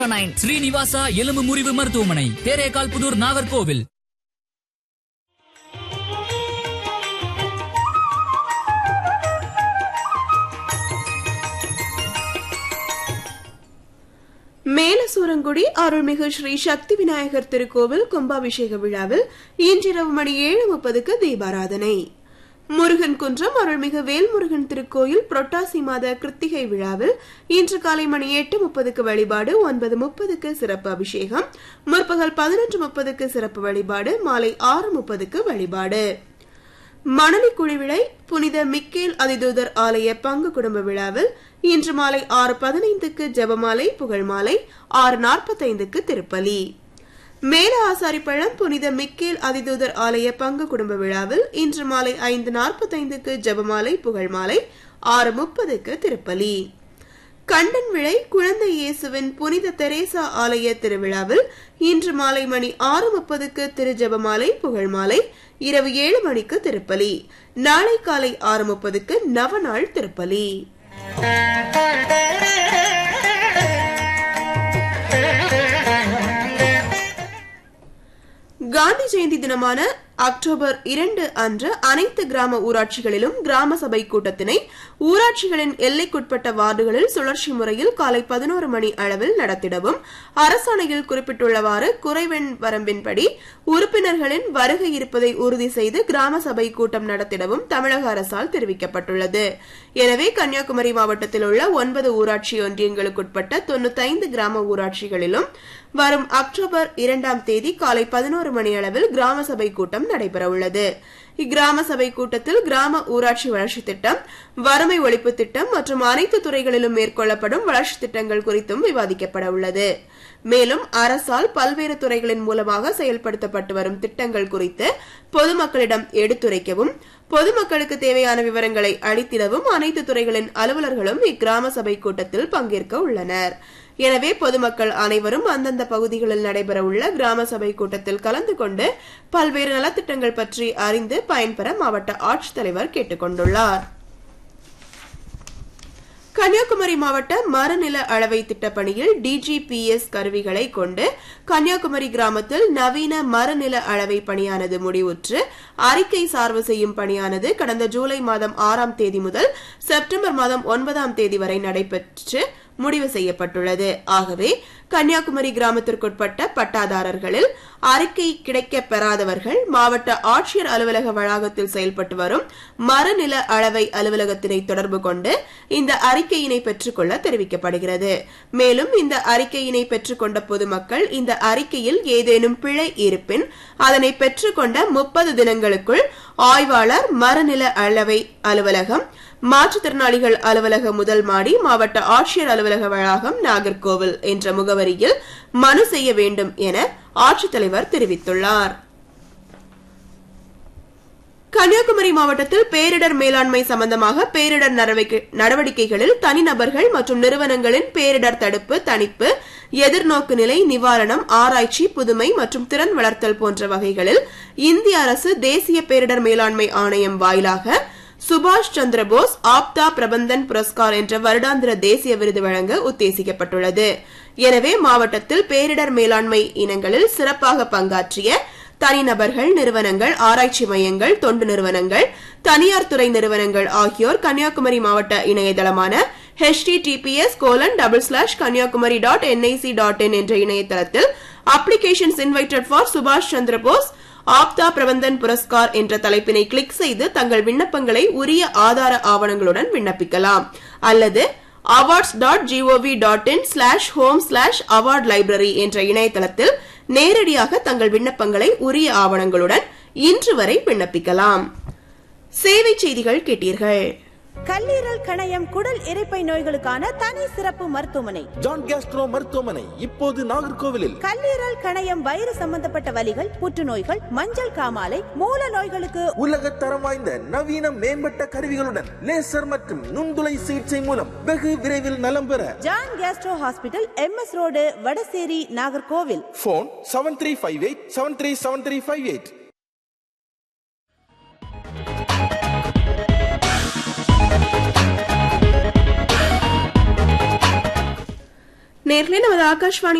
nine Srinivasa எலும்பு முறிவு மருத்துவமனை தேரேகால் புதூர் நாகர்கோவில் மேலசூரங்குடி அருள்மிகு ஸ்ரீ சக்தி விநாயகர் திருக்கோவில் கும்பாபிஷேக விழாவில் இன்றிரவு மணி ஏழு முப்பதுக்கு தீபாராதனை முருகன் குன்றம் அருள்மிகு வேல்முருகன் திருக்கோயில் புரட்டாசி மாத கிருத்திகை விழாவில் இன்று காலை மணி எட்டு முப்பதுக்கு வழிபாடு ஒன்பது முப்பதுக்கு சிறப்பு அபிஷேகம் முற்பகல் பதினொன்று முப்பதுக்கு சிறப்பு வழிபாடு மாலை ஆறு முப்பதுக்கு வழிபாடு மணலி குழிவிளை புனித மிக்கேல் அதிதூதர் ஆலய பங்கு குடும்ப விழாவில் இன்று மாலை ஆறு பதினைந்துக்கு ஜெபமாலை புகழ்மாலை ஆறு நாற்பத்தைந்துக்கு திருப்பலி மேல ஆசாரிப்பழம் புனித மிக்கேல் அதிதூதர் ஆலய பங்கு குடும்ப விழாவில் இன்று மாலை ஐந்து நாற்பத்தைந்துக்கு ஜெபமாலை புகழ்மாலை ஆறு முப்பதுக்கு திருப்பலி கண்டன் விளை குழந்தை இயேசுவின் புனித தெரேசா ஆலய திருவிழாவில் இன்று மாலை மணி ஆறு முப்பதுக்கு திருஜெபமாலை புகழ்மாலை இரவு ஏழு மணிக்கு திருப்பலி நாளை காலை ஆறு முப்பதுக்கு நவநாள் திருப்பலி காந்தி ஜெயந்தி தினமான அக்டோபர் இரண்டு அன்று அனைத்து கிராம ஊராட்சிகளிலும் கிராம சபை கூட்டத்தினை ஊராட்சிகளின் எல்லைக்குட்பட்ட வார்டுகளில் சுழற்சி முறையில் காலை பதினோரு மணி அளவில் நடத்திடவும் அரசாணையில் குறிப்பிட்டுள்ளவாறு குறைவெண் வரம்பின்படி உறுப்பினர்களின் வருகை இருப்பதை உறுதி செய்து கிராம சபை கூட்டம் நடத்திடவும் தமிழக அரசால் தெரிவிக்கப்பட்டுள்ளது எனவே கன்னியாகுமரி மாவட்டத்தில் உள்ள ஒன்பது ஊராட்சி ஒன்றியங்களுக்குட்பட்ட தொண்ணூத்தைந்து கிராம ஊராட்சிகளிலும் வரும் அக்டோபர் இரண்டாம் தேதி காலை பதினோரு மணி அளவில் கிராம சபை கூட்டம் நடைபெற உள்ளது இக்கிராம சபை கூட்டத்தில் கிராம ஊராட்சி வளர்ச்சி திட்டம் வறுமை ஒழிப்பு திட்டம் மற்றும் அனைத்து துறைகளிலும் மேற்கொள்ளப்படும் வளர்ச்சி திட்டங்கள் குறித்தும் விவாதிக்கப்பட உள்ளது மேலும் அரசால் பல்வேறு துறைகளின் மூலமாக செயல்படுத்தப்பட்டு வரும் திட்டங்கள் குறித்து பொதுமக்களிடம் எடுத்துரைக்கவும் பொதுமக்களுக்கு தேவையான விவரங்களை அளித்திடவும் அனைத்து துறைகளின் அலுவலர்களும் இக்கிராம சபை கூட்டத்தில் பங்கேற்க உள்ளனர் எனவே பொதுமக்கள் அனைவரும் அந்தந்த பகுதிகளில் நடைபெறவுள்ள கிராம சபை கூட்டத்தில் கலந்து கொண்டு பல்வேறு நலத்திட்டங்கள் பற்றி அறிந்து பயன்பெற மாவட்ட ஆட்சித்தலைவர் கேட்டுக் கொண்டுள்ளார் கன்னியாகுமரி மாவட்ட மறுநில அளவை திட்டப்பணியில் டிஜிபிஎஸ் கருவிகளை கொண்டு கன்னியாகுமரி கிராமத்தில் நவீன மறுநில அளவை பணியானது முடிவுற்று அறிக்கை சார்பு செய்யும் பணியானது கடந்த ஜூலை மாதம் ஆறாம் தேதி முதல் செப்டம்பர் மாதம் ஒன்பதாம் தேதி வரை நடைபெற்று முடிவு செய்யப்பட்டுள்ளது ஆகவே கன்னியாகுமரி கிராமத்திற்குட்பட்ட பட்டாதாரர்களில் அறிக்கை கிடைக்கப் பெறாதவர்கள் மாவட்ட ஆட்சியர் அலுவலக வளாகத்தில் செயல்பட்டு வரும் மறுநில அளவை அலுவலகத்தினை தொடர்பு கொண்டு இந்த அறிக்கையினை பெற்றுக்கொள்ள தெரிவிக்கப்படுகிறது மேலும் இந்த அறிக்கையினை பெற்றுக்கொண்ட பொதுமக்கள் இந்த அறிக்கையில் ஏதேனும் பிழை இருப்பின் அதனை பெற்றுக்கொண்ட முப்பது தினங்களுக்குள் ஆய்வாளர் மறுநில அளவை அலுவலகம் மாற்றுத்திறனாளிகள் அலுவலக முதல் மாடி மாவட்ட ஆட்சியர் அலுவலக வளாகம் நாகர்கோவில் என்ற முகவரியில் மனு செய்ய வேண்டும் என ஆட்சித்தலைவர் தெரிவித்துள்ளார் கன்னியாகுமரி மாவட்டத்தில் பேரிடர் மேலாண்மை சம்பந்தமாக பேரிடர் நடவடிக்கைகளில் தனிநபர்கள் மற்றும் நிறுவனங்களின் பேரிடர் தடுப்பு தணிப்பு எதிர்நோக்கு நிலை நிவாரணம் ஆராய்ச்சி புதுமை மற்றும் திறன் வளர்த்தல் போன்ற வகைகளில் இந்திய அரசு தேசிய பேரிடர் மேலாண்மை ஆணையம் வாயிலாக சுபாஷ் சந்திர போஸ் ஆப்தா பிரபந்தன் புரஸ்கார் என்ற வருடாந்திர தேசிய விருது வழங்க உத்தேசிக்கப்பட்டுள்ளது எனவே மாவட்டத்தில் பேரிடர் மேலாண்மை இனங்களில் சிறப்பாக பங்காற்றிய தனிநபர்கள் நிறுவனங்கள் ஆராய்ச்சி மையங்கள் தொண்டு நிறுவனங்கள் தனியார் துறை நிறுவனங்கள் ஆகியோர் கன்னியாகுமரி மாவட்ட இணையதளமான https colon double slash Kanyakumari dot NIC dot in என்ற இணையதளத்தில் அப்ளிகேஷன்ஸ் இன்வைட்டட் ஃபார் சுபாஷ் சந்திர போஸ் ஆப்தா பிரபந்தன் புரஸ்கார் என்ற தலைப்பினை கிளிக் செய்து தங்கள் விண்ணப்பங்களை உரிய ஆதார ஆவணங்களுடன் விண்ணப்பிக்கலாம் அல்லது awards dot gov dot in slash home slash award library என்ற இணையதளத்தில் நேரடியாக தங்கள் விண்ணப்பங்களை உரிய ஆவணங்களுடன் இன்று வரை விண்ணப்பிக்கலாம் சேவை செய்திகள் கேட்டீர்கள் கல்லீரல் கணையம் குடல் இரைப்பை நோய்களுக்கான தனி சிறப்பு மருத்துவமனை ஜான் கேஸ்ட்ரோ மருத்துவமனை இப்போது நாகர்கோவிலில் கல்லீரல் கணையம் வயிறு சம்பந்தப்பட்ட வலிகள் புற்றுநோய்கள் மஞ்சள் காமாலை மூல நோய்களுக்கு உலக தரம் வாய்ந்த நவீன மேம்பட்ட கருவிகளுடன் லேசர் மற்றும் நுண்துளை சிகிச்சை மூலம் வெகு விரைவில் நலம் பெற John Castro hospital M S road Vadasery Nagercoil phone seven three five eight seven three seven three five eight நேர்களே நமது ஆகாஷ்வாணி